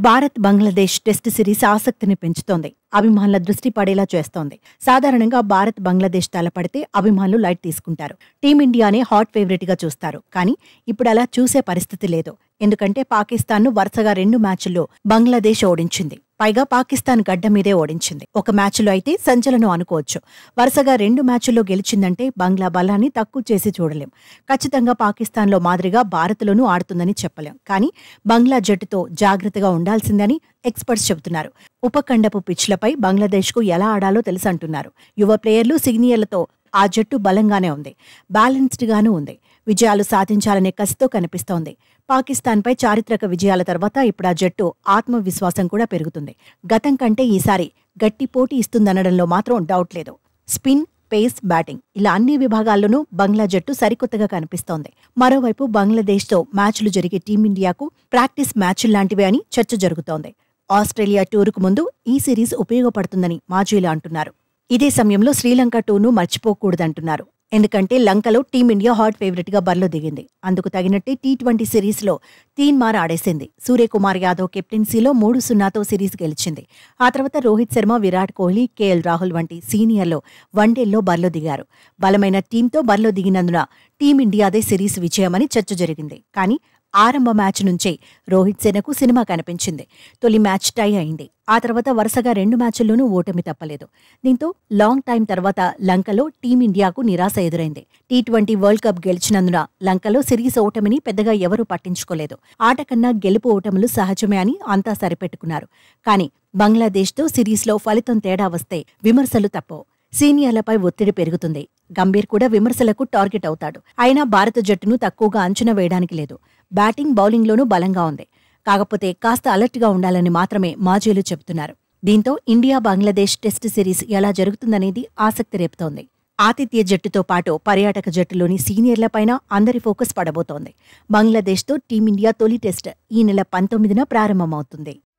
Bharat Bangladesh test series ఆసక్తిని పెంచుతోంది అభిమానుల దృష్టి పడేలా చేస్తోంది సాధారణంగా భారత్ బంగ్లాదేశ్ తలపడితే అభిమానులు లైట్ తీసుకుంటారు టీమిండియానే హాట్ ఫేవరెట్ గా చూస్తారు కానీ ఇప్పుడు అలా చూసే పరిస్థితి లేదు ఎందుకంటే పాకిస్తాన్ను వరుసగా రెండు మ్యాచ్ల్లో బంగ్లాదేశ్ ఓడించింది పైగా పాకిస్తాన్ గడ్డ మీదే ఓడించింది ఒక మ్యాచ్లో అయితే సంచలనం అనుకోవచ్చు వరుసగా రెండు మ్యాచ్ల్లో గెలిచిందంటే బంగ్లా బలాన్ని తక్కువ చేసి చూడలేం ఖచ్చితంగా పాకిస్తాన్లో మాదిరిగా భారత్లోనూ ఆడుతుందని చెప్పలేం కానీ బంగ్లా జట్టుతో జాగ్రత్తగా ఉండాల్సిందని ఎక్స్పర్ట్స్ చెబుతున్నారు ఉపఖండపు పిచ్లపై బంగ్లాదేశ్కు ఎలా ఆడాలో తెలుసంటున్నారు యువ ప్లేయర్లు సిగ్నియర్లతో ఆ జట్టు బలంగానే ఉంది బ్యాలెన్స్డ్గానూ ఉంది విజయాలు సాధించాలనే కసితో కనిపిస్తోంది పాకిస్తాన్పై చారిత్రక విజయాల తర్వాత ఇప్పుడు ఆ జట్టు ఆత్మవిశ్వాసం కూడా పెరుగుతుంది గతం కంటే ఈసారి గట్టి పోటీ ఇస్తుందనడంలో మాత్రం డౌట్ లేదు స్పిన్ పేస్ బ్యాటింగ్ ఇలా అన్ని విభాగాల్లోనూ బంగ్లా జట్టు సరికొత్తగా కనిపిస్తోంది మరోవైపు బంగ్లాదేశ్తో మ్యాచ్లు జరిగే టీమిండియాకు ప్రాక్టీస్ మ్యాచ్ల్లాంటివే అని చర్చ జరుగుతోంది ఆస్ట్రేలియా టూరుకు ముందు ఈ సిరీస్ ఉపయోగపడుతుందని మాజీలు అంటున్నారు ఇదే సమయంలో శ్రీలంక టూర్ను మర్చిపోకూడదంటున్నారు ఎందుకంటే లంకలో టీమిండియా హాట్ ఫేవరెట్ గా బరిలో దిగింది అందుకు తగినట్టే టీ ట్వంటీ సిరీస్లో తీన్మార్ ఆడేసింది సూర్యకుమార్ యాదవ్ కెప్టెన్సీలో మూడు సున్నాతో సిరీస్ గెలిచింది ఆ తర్వాత రోహిత్ శర్మ విరాట్ కోహ్లీ కేఎల్ రాహుల్ వంటి సీనియర్లు వన్డేల్లో బరిలో దిగారు బలమైన టీంతో బరిలో దిగినందున టీమిండియాదే సిరీస్ విజయమని చర్చ జరిగింది కానీ ఆరంభ మ్యాచ్ నుంచే రోహిత్ సేనకు సినిమా కనిపించింది తొలి మ్యాచ్ టై అయింది ఆ తర్వాత వరుసగా రెండు మ్యాచ్ల్లోనూ ఓటమి తప్పలేదు దీంతో లాంగ్ టైం తర్వాత లంకలో టీమిండియాకు నిరాశ ఎదురైంది టీ ట్వంటీ వరల్డ్ కప్ గెలిచినందున లంకలో సిరీస్ ఓటమిని పెద్దగా ఎవరూ పట్టించుకోలేదు ఆట కన్నా గెలుపు ఓటములు సహజమే అని అంతా సరిపెట్టుకున్నారు కానీ బంగ్లాదేశ్తో సిరీస్లో ఫలితం తేడా వస్తే విమర్శలు తప్పవు సీనియర్లపై ఒత్తిడి పెరుగుతుంది గంభీర్ కూడా విమర్శలకు టార్గెట్ అవుతాడు అయినా భారత జట్టును తక్కువగా అంచనా వేయడానికి లేదు బ్యాటింగ్ బౌలింగ్లోనూ బలంగా ఉంది కాకపోతే కాస్త అలర్ట్గా ఉండాలని మాత్రమే మాజీలు చెబుతున్నారు దీంతో ఇండియా బంగ్లాదేశ్ టెస్ట్ సిరీస్ ఎలా జరుగుతుందనేది ఆసక్తి రేపుతోంది ఆతిథ్య జట్టుతో పాటు పర్యాటక జట్టులోని సీనియర్లపైన అందరి ఫోకస్ పడబోతోంది బంగ్లాదేశ్తో టీమిండియా తొలి టెస్ట్ ఈ నెల పంతొమ్మిదిన ప్రారంభమవుతుంది